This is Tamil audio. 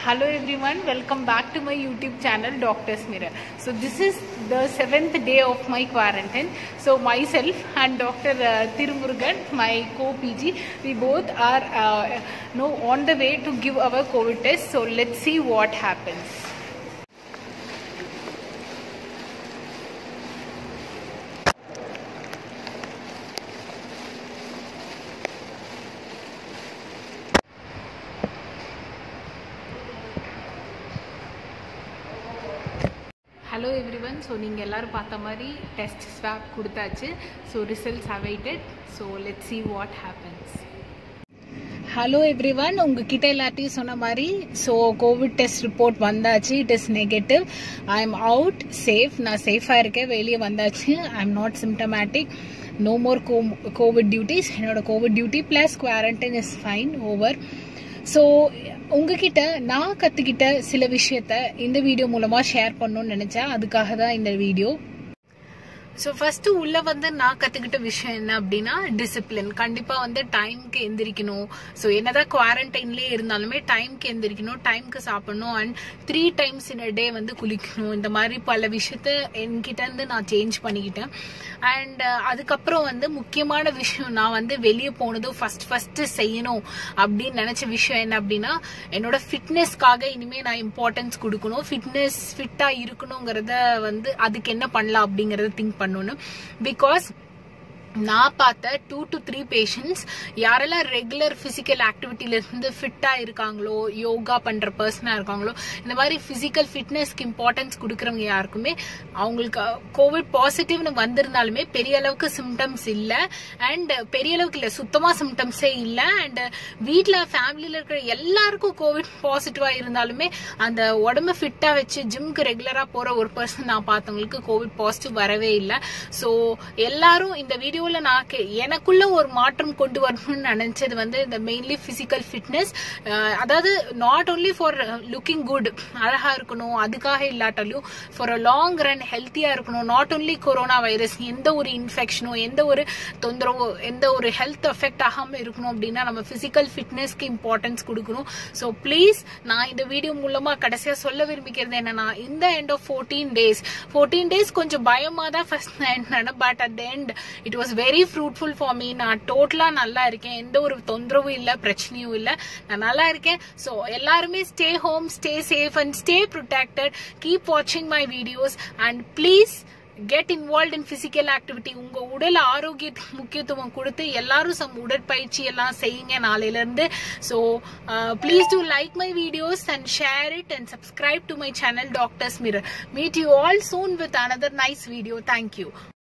Hello everyone, welcome back to my YouTube channel Doctor's Mirror. So this is the seventh day of my quarantine. So myself and Dr. Uh, Tirumurugan, my co-PG, we both are uh, no, on the way to give our COVID test. So let's see what happens. Hello everyone so நீங்கள் எல்லோரும் பார்த்த மாதிரி டெஸ்ட் ஸ்வாப் கொடுத்தாச்சு so results awaited so let see what happens hello everyone உங்ககிட்ட எல்லாத்தையும் சொன்ன மாதிரி ஸோ கோவிட் டெஸ்ட் ரிப்போர்ட் வந்தாச்சு it is negative I am out safe நான் சேஃபாக இருக்கேன் வெளியே வந்தாச்சு I am not symptomatic no more co covid duties என்னோட covid duty plus quarantine is fine over so உங்ககிட்ட நான் கற்றுக்கிட்ட சில விஷயத்த இந்த வீடியோ மூலமாக ஷேர் பண்ணணும்னு நினச்சேன் அதுக்காக தான் இந்த வீடியோ ஸோ ஃபர்ஸ்ட் உள்ள வந்து நான் கத்துக்கிட்ட விஷயம் என்ன அப்படின்னா டிசிப்ளின் கண்டிப்பா வந்து டைம்க்கு எந்திரிக்கணும் ஸோ என்னதான் குவாரண்டைன்லேயே இருந்தாலுமே டைம்க்கு எந்திரிக்கணும் டைம்க்கு சாப்பிடணும் and three times in day வந்து குளிக்கணும் இந்த மாதிரி பல விஷயத்த என்கிட்ட இருந்து நான் சேஞ்ச் பண்ணிக்கிட்டேன் அண்ட் அதுக்கப்புறம் வந்து முக்கியமான விஷயம் நான் வந்து வெளியே போனதும் ஃபர்ஸ்ட் ஃபர்ஸ்ட் செய்யணும் அப்படின்னு நினைச்ச விஷயம் என்ன அப்படின்னா என்னோட ஃபிட்னஸ்க்காக இனிமே நான் இம்பார்ட்டன்ஸ் கொடுக்கணும் ஃபிட்னஸ் ஃபிட்டா இருக்கணுங்கிறத வந்து அதுக்கு என்ன பண்ணலாம் அப்படிங்கறத திங்க் பண்ணணும் பிகாஸ் நான் பார்த்த டூ டு த்ரீ பேஷண்ட்ஸ் யாரெல்லாம் ரெகுலர் ஃபிசிக்கல் ஆக்டிவிட்டியில இருந்து ஃபிட்டா இருக்காங்களோ யோகா பண்ற பர்சனா இருக்காங்களோ இந்த மாதிரி பிசிக்கல் ஃபிட்னஸ்க்கு இம்பார்ட்டன்ஸ் கொடுக்குறவங்க யாருக்குமே அவங்களுக்கு கோவிட் பாசிட்டிவ்னு வந்திருந்தாலுமே பெரிய அளவுக்கு சிம்டம்ஸ் இல்லை அண்ட் பெரிய அளவுக்கு இல்லை சுத்தமா சிம்டம்ஸே இல்லை அண்ட் வீட்டில் ஃபேமிலியில் இருக்கிற எல்லாருக்கும் கோவிட் பாசிட்டிவா இருந்தாலுமே அந்த உடம்பு ஃபிட்டா வச்சு ஜிம்க்கு ரெகுலரா போற ஒரு பர்சன் நான் பார்த்தவங்களுக்கு கோவிட் பாசிட்டிவ் வரவே இல்லை ஸோ எல்லாரும் இந்த வீடியோ வீடியோவில் நான் எனக்குள்ள ஒரு மாற்றம் கொண்டு வரணும்னு நினைச்சது வந்து இந்த மெயின்லி பிசிக்கல் ஃபிட்னஸ் அதாவது not only for looking good அழகா இருக்கணும் அதுக்காக இல்லாட்டாலும் ஃபார் அ லாங் ரன் ஹெல்த்தியா இருக்கணும் நாட் ஓன்லி கொரோனா வைரஸ் எந்த ஒரு இன்ஃபெக்ஷனோ எந்த ஒரு தொந்தரவோ எந்த ஒரு ஹெல்த் எஃபெக்ட் ஆகாம இருக்கணும் அப்படின்னா நம்ம பிசிக்கல் ஃபிட்னஸ்க்கு இம்பார்ட்டன்ஸ் கொடுக்கணும் ஸோ ப்ளீஸ் நான் இந்த வீடியோ மூலமா கடைசியா சொல்ல விரும்பிக்கிறது என்னன்னா இந்த end of fourteen days fourteen days கொஞ்சம் பயமா தான் ஃபர்ஸ்ட் நான் but at the end it was very fruitful for me நான் டோட்டலா நல்லா இருக்கேன் எந்த ஒரு தொந்தரவும் இல்லை பிரச்சனையும் இல்லை நான் நல்லா இருக்கேன் ஸோ எல்லாருமே stay home stay safe and stay protected keep வாட்சிங் my videos and please get involve in physical activity உங்க உடல் ஆரோக்கியத்துக்கு முக்கியத்துவம் கொடுத்து எல்லாரும் சம் உடற்பயிற்சி எல்லாம் செய்யுங்க நாளையில இருந்து so please do like my videos and share it and subscribe to my channel Doctor's Mirror meet you all soon with another nice video thank you